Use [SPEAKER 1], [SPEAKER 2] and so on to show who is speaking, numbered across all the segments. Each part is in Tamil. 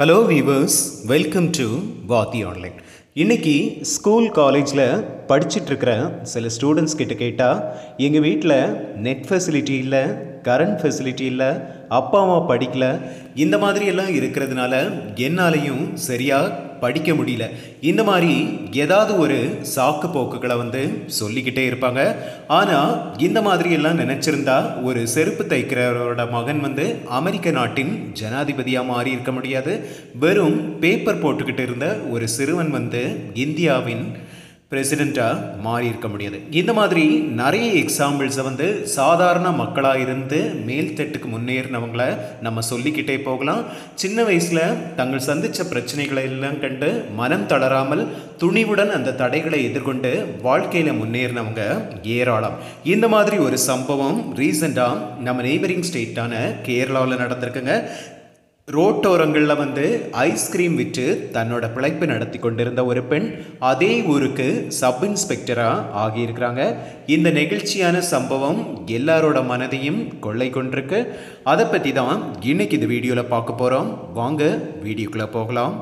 [SPEAKER 1] hello viewers welcome to Vaathi online இன்னைக்கு ஸ்கூல் காலேஜில் படிச்சிட்ருக்கிற சில ஸ்டூடெண்ட்ஸ் கிட்ட கேட்டால் எங்கள் வீட்டில் நெட் ஃபெசிலிட்டி இல்லை கரண்ட் ஃபெசிலிட்டி இல்லை அப்பா அம்மா படிக்கல இந்த மாதிரி எல்லாம் இருக்கிறதுனால என்னாலையும் சரியாக படிக்க முடியல இந்த மாதிரி ஏதாவது ஒரு சாக்கு போக்குகளை வந்து சொல்லிக்கிட்டே இருப்பாங்க ஆனால் இந்த மாதிரி எல்லாம் நினச்சிருந்தா ஒரு செருப்பு தைக்கிறவரோட மகன் வந்து அமெரிக்க நாட்டின் ஜனாதிபதியாக மாறி இருக்க முடியாது வெறும் பேப்பர் போட்டுக்கிட்டு இருந்த ஒரு சிறுவன் வந்து இந்தியாவின் பிரசிடெண்ட்டாக மாறி இருக்க முடியாது இந்த மாதிரி நிறைய எக்ஸாம்பிள்ஸை வந்து சாதாரண மக்களாக இருந்து மேல்தட்டுக்கு முன்னேறினவங்கள நம்ம சொல்லிக்கிட்டே போகலாம் சின்ன வயசில் தங்கள் சந்தித்த பிரச்சனைகளை எல்லாம் கண்டு மனம் தளராமல் துணிவுடன் அந்த தடைகளை எதிர்கொண்டு வாழ்க்கையில் முன்னேறினவங்க ஏராளம் இந்த மாதிரி ஒரு சம்பவம் ரீசெண்டாக நம்ம நெய்பரிங் ஸ்டேட்டான கேரளாவில் நடந்திருக்குங்க ரோட்டோரங்களில் வந்து ஐஸ்கிரீம் விற்று தன்னோட பிழைப்பு நடத்தி கொண்டிருந்த ஒரு பெண் அதே ஊருக்கு சப் இன்ஸ்பெக்டராக ஆகியிருக்கிறாங்க இந்த நெகிழ்ச்சியான சம்பவம் எல்லாரோட மனதையும் கொள்ளை கொண்டிருக்கு அதை பற்றி தான் இன்னைக்கு இந்த வீடியோவில் பார்க்க போகிறோம் வாங்க வீடியோக்குள்ளே போகலாம்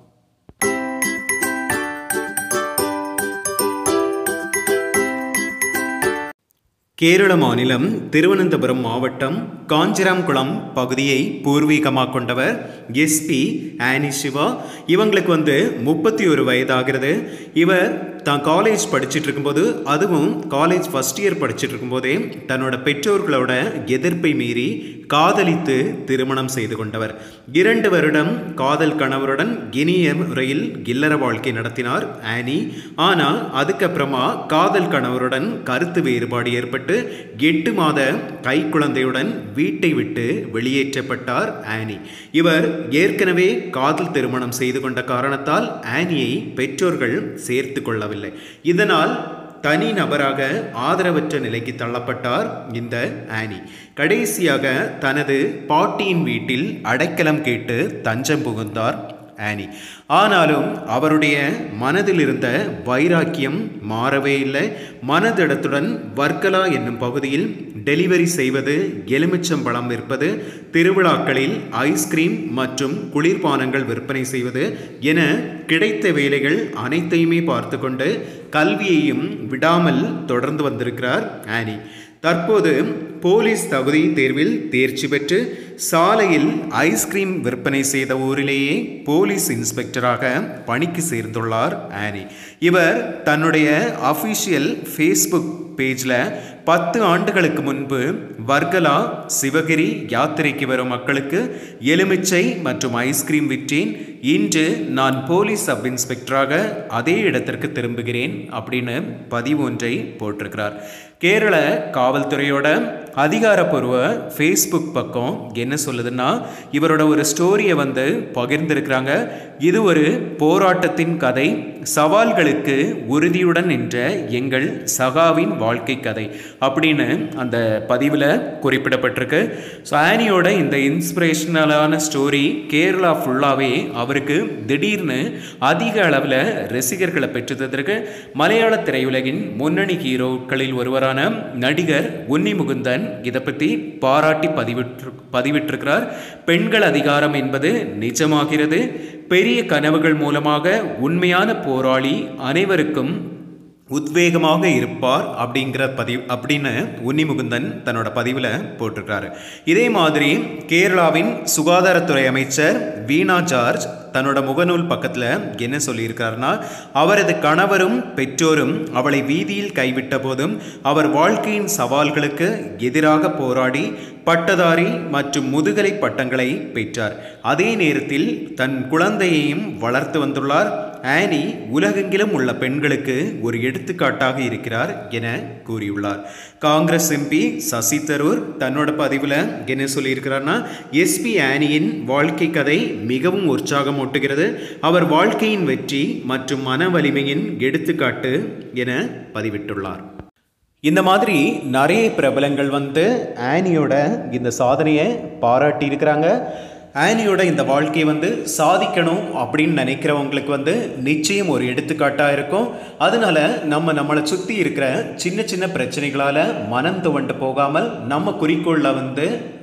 [SPEAKER 1] கேரள மாநிலம் திருவனந்தபுரம் மாவட்டம் காஞ்சிராம்குளம் பகுதியை பூர்வீகமாக கொண்டவர் எஸ்பி ஆனி சிவா இவங்களுக்கு வந்து முப்பத்தி ஒரு வயதாகிறது இவர் தான் காலேஜ் படிச்சுட்டு இருக்கும்போது அதுவும் காலேஜ் ஃபஸ்ட் இயர் படிச்சுட்டு இருக்கும்போதே தன்னோட பெற்றோர்களோட எதிர்ப்பை மீறி காதலித்து திருமணம் செய்து கொண்டவர் இரண்டு வருடம் காதல் கணவருடன் இனிய முறையில் இல்லற வாழ்க்கை நடத்தினார் ஆனி ஆனால் அதுக்கப்புறமா காதல் கணவருடன் கருத்து வேறுபாடு ஏற்பட்டு எட்டு மாத கைக்குழந்தையுடன் வீட்டை விட்டு வெளியேற்றப்பட்டார் ஆனி இவர் ஏற்கனவே காதல் திருமணம் செய்து கொண்ட காரணத்தால் ஆனியை பெற்றோர்கள் சேர்த்து கொள்ளவில்லை இதனால் தனி நபராக ஆதரவற்ற நிலைக்கு தள்ளப்பட்டார் இந்த ஆனி கடைசியாக தனது பாட்டியின் வீட்டில் அடைக்கலம் கேட்டு தஞ்சம் புகுந்தார் ஆனி ஆனாலும் அவருடைய மனதில் இருந்த வைராக்கியம் மாறவே இல்லை மனதிடத்துடன் வர்க்கலா என்னும் பகுதியில் டெலிவரி செய்வது எலுமிச்சம்பழம் விற்பது திருவிழாக்களில் ஐஸ்கிரீம் மற்றும் குளிர்பானங்கள் விற்பனை செய்வது என கிடைத்த வேலைகள் அனைத்தையுமே பார்த்து கொண்டு கல்வியையும் விடாமல் தொடர்ந்து வந்திருக்கிறார் ஆனி தற்போது போலீஸ் தகுதி தேர்வில் தேர்ச்சி பெற்று சாலையில் ஐஸ்கிரீம் விற்பனை செய்த ஊரிலேயே போலீஸ் இன்ஸ்பெக்டராக பணிக்கு சேர்ந்துள்ளார் ஆனி இவர் தன்னுடைய அஃபிஷியல் ஃபேஸ்புக் பேஜில் பத்து ஆண்டுகளுக்கு முன்பு வர்கலா சிவகிரி யாத்திரைக்கு வரும் மக்களுக்கு எலுமிச்சை மற்றும் ஐஸ்கிரீம் விற்றேன் இன்று நான் போலீஸ் சப் இன்ஸ்பெக்டராக அதே இடத்திற்கு திரும்புகிறேன் அப்படின்னு பதிவு ஒன்றை போட்டிருக்கிறார் கேரள காவல்துறையோட அதிகாரப்பூர்வ ஃபேஸ்புக் பக்கம் என்ன சொல்லுதுன்னா இவரோட ஒரு ஸ்டோரியை வந்து பகிர்ந்திருக்கிறாங்க இது ஒரு போராட்டத்தின் கதை சவால்களுக்கு உறுதியுடன் நின்ற எங்கள் சகாவின் வாழ்க்கை கதை அப்படின்னு அந்த பதிவில் குறிப்பிடப்பட்டிருக்கு ஸோ ஆனியோட இந்த இன்ஸ்பிரேஷனலான ஸ்டோரி கேரளா ஃபுல்லாகவே அவருக்கு திடீர்னு அதிக அளவில் ரசிகர்களை பெற்றுத்ததற்கு மலையாள திரையுலகின் முன்னணி ஹீரோக்களில் ஒருவரான நடிகர் உன்னி முகுந்தன் இதை பற்றி பாராட்டி பதிவிட்டு பதிவிட்டிருக்கிறார் பெண்கள் அதிகாரம் என்பது நிஜமாகிறது பெரிய கனவுகள் மூலமாக உண்மையான போராளி அனைவருக்கும் உத்வேகமாக இருப்பார் அப்படிங்கிற பதிவு அப்படின்னு உன்னிமுகுந்தன் தன்னோட பதிவில் போட்டிருக்காரு இதே மாதிரி கேரளாவின் சுகாதாரத்துறை அமைச்சர் வீணா ஜார்ஜ் தன்னோட முகநூல் பக்கத்தில் என்ன சொல்லியிருக்காருன்னா அவரது கணவரும் பெற்றோரும் அவளை வீதியில் கைவிட்ட போதும் அவர் வாழ்க்கையின் சவால்களுக்கு எதிராக போராடி பட்டதாரி மற்றும் முதுகலை பட்டங்களை பெற்றார் அதே நேரத்தில் தன் குழந்தையையும் வளர்த்து வந்துள்ளார் ஆனி உலகெங்கிலும் உள்ள பெண்களுக்கு ஒரு எடுத்துக்காட்டாக இருக்கிறார் என கூறியுள்ளார் காங்கிரஸ் எம்பி சசி தரூர் தன்னோட பதிவில் என்ன சொல்லியிருக்கிறார்னா எஸ்பி ஆனியின் வாழ்க்கை கதை மிகவும் உற்சாகம் ஊட்டுகிறது அவர் வாழ்க்கையின் வெற்றி மற்றும் மன வலிமையின் எடுத்துக்காட்டு என பதிவிட்டுள்ளார் இந்த மாதிரி நிறைய பிரபலங்கள் வந்து ஆனியோட இந்த சாதனையை பாராட்டி இருக்கிறாங்க ஆனியோட இந்த வாழ்க்கையை வந்து சாதிக்கணும் அப்படின்னு நினைக்கிறவங்களுக்கு வந்து நிச்சயம் ஒரு எடுத்துக்காட்டாக இருக்கும் அதனால நம்ம நம்மளை சுற்றி இருக்கிற சின்ன சின்ன பிரச்சனைகளால் மனம் துவண்டு போகாமல் நம்ம குறிக்கோளில் வந்து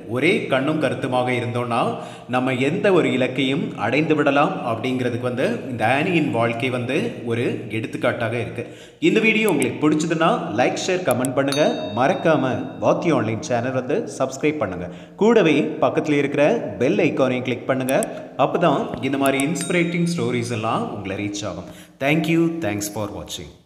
[SPEAKER 1] ஒரே கண்ணும் கருத்துமாக இருந்தோம்னா நம்ம எந்த ஒரு இலக்கையும் அடைந்து விடலாம் அப்படிங்கிறதுக்கு வந்து இந்த ஆனியின் வாழ்க்கை வந்து ஒரு எடுத்துக்காட்டாக இருக்கு இந்த வீடியோ உங்களுக்கு பிடிச்சதுன்னா லைக் ஷேர் கமெண்ட் பண்ணுங்க மறக்காம வாத்தி ஆன்லைன் சேனல் வந்து சப்ஸ்கிரைப் பண்ணுங்க கூடவே பக்கத்தில் இருக்கிற பெல் ஐக்கானையும் கிளிக் பண்ணுங்க அப்பதான் இந்த மாதிரி இன்ஸ்பிரேட்டிங் ஸ்டோரிஸ் எல்லாம் உங்களை ரீச் ஆகும் தேங்க்யூ தேங்க்ஸ் ஃபார் வாட்சிங்